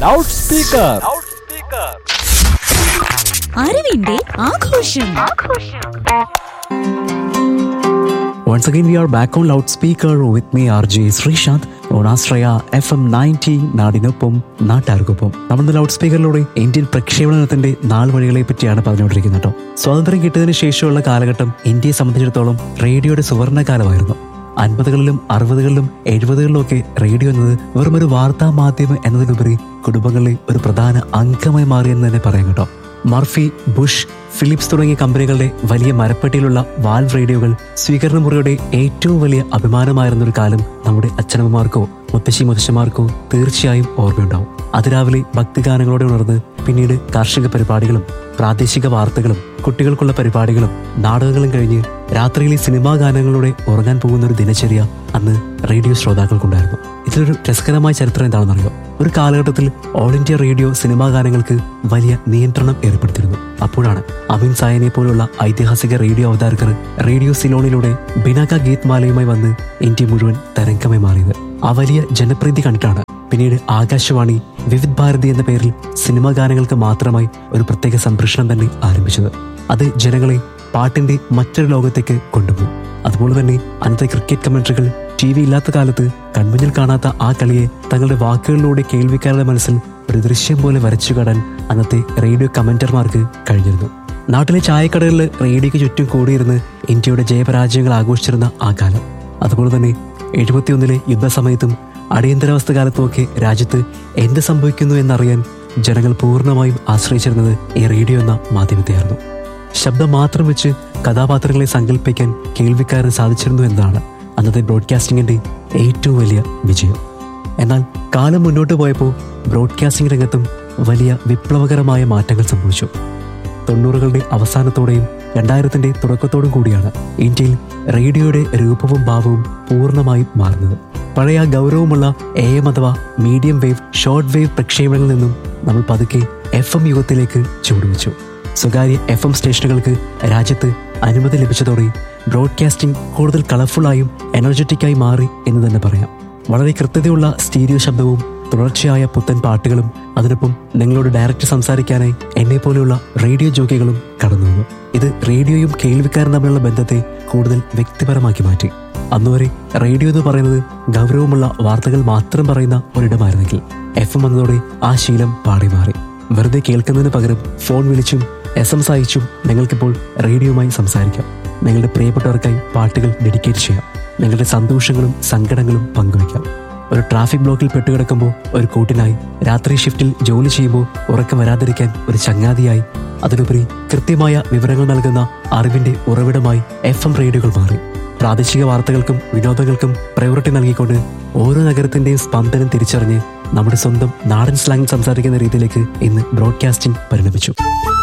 loud speaker അറിവിന്റെ ആഘോഷം Once again, we are back on loudspeaker with me, RJ Srishant, on Astraya FM 90 നാടിനൊപ്പം നാട്ടാർക്കൊപ്പം നമ്മൾ loud സ്പീക്കറിലൂടെ Indian പ്രക്ഷേപണത്തിന്റെ നാൾ വഴികളെ പറ്റിയാണ് പറഞ്ഞുകൊണ്ടിരിക്കുന്നത് കേട്ടോ സ്വാതന്ത്ര്യം കിട്ടിയതിനു ശേഷമുള്ള കാലഘട്ടം ഇന്ത്യയെ സംബന്ധിച്ചിടത്തോളം റേഡിയോയുടെ സുവർണകാലമായിരുന്നു അൻപതുകളിലും അറുപതുകളിലും എഴുപതുകളിലും ഒക്കെ റേഡിയോ എന്നത് വെറും ഒരു വാർത്താ മാധ്യമം എന്നതിലുപരി കുടുംബങ്ങളിലെ ഒരു പ്രധാന അംഗമായി മാറിയെന്ന് തന്നെ പറയാം കേട്ടോ മർഫി ബുഷ് ഫിലിപ്സ് തുടങ്ങിയ കമ്പനികളുടെ വലിയ മരപ്പെട്ടിയിലുള്ള വാൽവ് റേഡിയോകൾ സ്വീകരണ മുറിയുടെ ഏറ്റവും വലിയ അഭിമാനമായിരുന്ന ഒരു കാലം നമ്മുടെ അച്ഛനമ്മമാർക്കോ മുത്തശ്ശി മുത്തശ്ശന്മാർക്കോ തീർച്ചയായും ഓർമ്മയുണ്ടാവും അതിരാവിലെ ഭക്തിഗാനങ്ങളോടെ ഉണർന്ന് പിന്നീട് കാർഷിക പരിപാടികളും പ്രാദേശിക വാർത്തകളും കുട്ടികൾക്കുള്ള പരിപാടികളും നാടകങ്ങളും കഴിഞ്ഞ് രാത്രിയിലെ സിനിമാ ഗാനങ്ങളിലൂടെ ഉറങ്ങാൻ പോകുന്ന ഒരു ദിനചര്യ അന്ന് റേഡിയോ ശ്രോതാക്കൾക്കുണ്ടായിരുന്നു ഇതിലൊരു രസകരമായ ചരിത്രം എന്താണെന്നറിയോ ഒരു കാലഘട്ടത്തിൽ ഓൾ ഇന്ത്യ റേഡിയോ സിനിമാ ഗാനങ്ങൾക്ക് വലിയ നിയന്ത്രണം ഏർപ്പെടുത്തിയിരുന്നു അപ്പോഴാണ് അമിൻ സായനെ പോലുള്ള ഐതിഹാസിക റേഡിയോ അവതാരകർ റേഡിയോ സിലോണിലൂടെ ബിനാക ഗീത് മാലയുമായി വന്ന് ഇന്ത്യ മുഴുവൻ തരംഗമായി മാറിയത് ആ വലിയ ജനപ്രീതി കണ്ടിട്ടാണ് പിന്നീട് ആകാശവാണി വിവിധ് ഭാരതി എന്ന പേരിൽ സിനിമാ ഗാനങ്ങൾക്ക് മാത്രമായി ഒരു പ്രത്യേക സംപ്രേഷണം തന്നെ ആരംഭിച്ചത് അത് ജനങ്ങളെ പാട്ടിന്റെ മറ്റൊരു ലോകത്തേക്ക് കൊണ്ടുപോകും അതുപോലെ തന്നെ അന്നത്തെ ക്രിക്കറ്റ് കമന്ററികൾ ടി വി ഇല്ലാത്ത കാലത്ത് കൺമുന്നിൽ കാണാത്ത ആ കളിയെ തങ്ങളുടെ വാക്കുകളിലൂടെ കേൾവിക്കാരുടെ മനസ്സിൽ ഒരു ദൃശ്യം പോലെ വരച്ചു കാടാൻ അന്നത്തെ റേഡിയോ കമന്റർമാർക്ക് കഴിഞ്ഞിരുന്നു നാട്ടിലെ ചായക്കടകളിൽ റേഡിയോയ്ക്ക് ചുറ്റും കൂടിയിരുന്ന് ഇന്ത്യയുടെ ജയപരാജയങ്ങൾ ആഘോഷിച്ചിരുന്ന ആ കാലം അതുപോലെ തന്നെ എഴുപത്തിയൊന്നിലെ യുദ്ധസമയത്തും അടിയന്തരാവസ്ഥ കാലത്തുമൊക്കെ രാജ്യത്ത് എന്ത് സംഭവിക്കുന്നു എന്നറിയാൻ ജനങ്ങൾ പൂർണ്ണമായും ആശ്രയിച്ചിരുന്നത് ഈ റേഡിയോ എന്ന മാധ്യമത്തെയായിരുന്നു ശബ്ദം മാത്രം വെച്ച് കഥാപാത്രങ്ങളെ സങ്കല്പിക്കാൻ കേൾവിക്കാരന് സാധിച്ചിരുന്നു എന്നതാണ് അന്നത്തെ ബ്രോഡ്കാസ്റ്റിംഗിന്റെ ഏറ്റവും വലിയ വിജയം എന്നാൽ കാലം മുന്നോട്ട് പോയപ്പോൾ ബ്രോഡ്കാസ്റ്റിംഗ് രംഗത്തും വലിയ വിപ്ലവകരമായ മാറ്റങ്ങൾ സംഭവിച്ചു തൊണ്ണൂറുകളുടെ അവസാനത്തോടെയും രണ്ടായിരത്തിന്റെ തുടക്കത്തോടും കൂടിയാണ് ഇന്ത്യയിൽ റേഡിയോയുടെ രൂപവും ഭാവവും പൂർണ്ണമായും മാറുന്നത് പഴയ ഗൗരവമുള്ള എ എം അഥവാ മീഡിയം വേവ് ഷോർട്ട് വേവ് പ്രക്ഷേപണങ്ങളിൽ നിന്നും നമ്മൾ പതുക്കെ എഫ് എം യുഗത്തിലേക്ക് ചുവടുവെച്ചു സ്വകാര്യ എഫ് എം സ്റ്റേഷനുകൾക്ക് രാജ്യത്ത് അനുമതി ലഭിച്ചതോടെ ബ്രോഡ്കാസ്റ്റിംഗ് കൂടുതൽ കളർഫുള്ളായും എനർജറ്റിക്കായി മാറി എന്ന് തന്നെ പറയാം വളരെ കൃത്യതയുള്ള സ്റ്റീരിയോ ശബ്ദവും തുടർച്ചയായ പുത്തൻ പാട്ടുകളും അതിനൊപ്പം നിങ്ങളോട് ഡയറക്റ്റ് സംസാരിക്കാനായി എന്നെ പോലെയുള്ള റേഡിയോ ജോക്കികളും കടന്നു വന്നു ഇത് റേഡിയോയും കേൾവിക്കാരും തമ്മിലുള്ള ബന്ധത്തെ കൂടുതൽ വ്യക്തിപരമാക്കി മാറ്റി അന്നുവരെ റേഡിയോ എന്ന് പറയുന്നത് ഗൗരവമുള്ള വാർത്തകൾ മാത്രം പറയുന്ന ഒരിടമായിരുന്നെങ്കിൽ എഫ് എം വന്നതോടെ ആ ശീലം പാടി മാറി വെറുതെ കേൾക്കുന്നതിന് പകരം ഫോൺ വിളിച്ചും എസ് എം എസ് അയച്ചും നിങ്ങൾക്കിപ്പോൾ റേഡിയോയുമായി സംസാരിക്കാം നിങ്ങളുടെ പ്രിയപ്പെട്ടവർക്കായി പാട്ടുകൾ ഡെഡിക്കേറ്റ് ചെയ്യാം നിങ്ങളുടെ സന്തോഷങ്ങളും സങ്കടങ്ങളും പങ്കുവയ്ക്കാം ഒരു ട്രാഫിക് ബ്ലോക്കിൽ പെട്ടുകിടക്കുമ്പോൾ ഒരു കൂട്ടിനായി രാത്രി ഷിഫ്റ്റിൽ ജോലി ചെയ്യുമ്പോൾ ഉറക്കം വരാതിരിക്കാൻ ഒരു ചങ്ങാതിയായി അതിലുപരി കൃത്യമായ വിവരങ്ങൾ നൽകുന്ന അറിവിന്റെ ഉറവിടമായി എഫ് എം റേഡിയോകൾ മാറി പ്രാദേശിക വാർത്തകൾക്കും വിനോദങ്ങൾക്കും പ്രയോറിറ്റി നൽകിക്കൊണ്ട് ഓരോ നഗരത്തിന്റെയും സ്പന്ദനം തിരിച്ചറിഞ്ഞ് നമ്മുടെ സ്വന്തം നാടൻ സ്ലാങ്ങിൽ സംസാരിക്കുന്ന രീതിയിലേക്ക് ഇന്ന് ബ്രോഡ്കാസ്റ്റിംഗ് പരിണമിച്ചു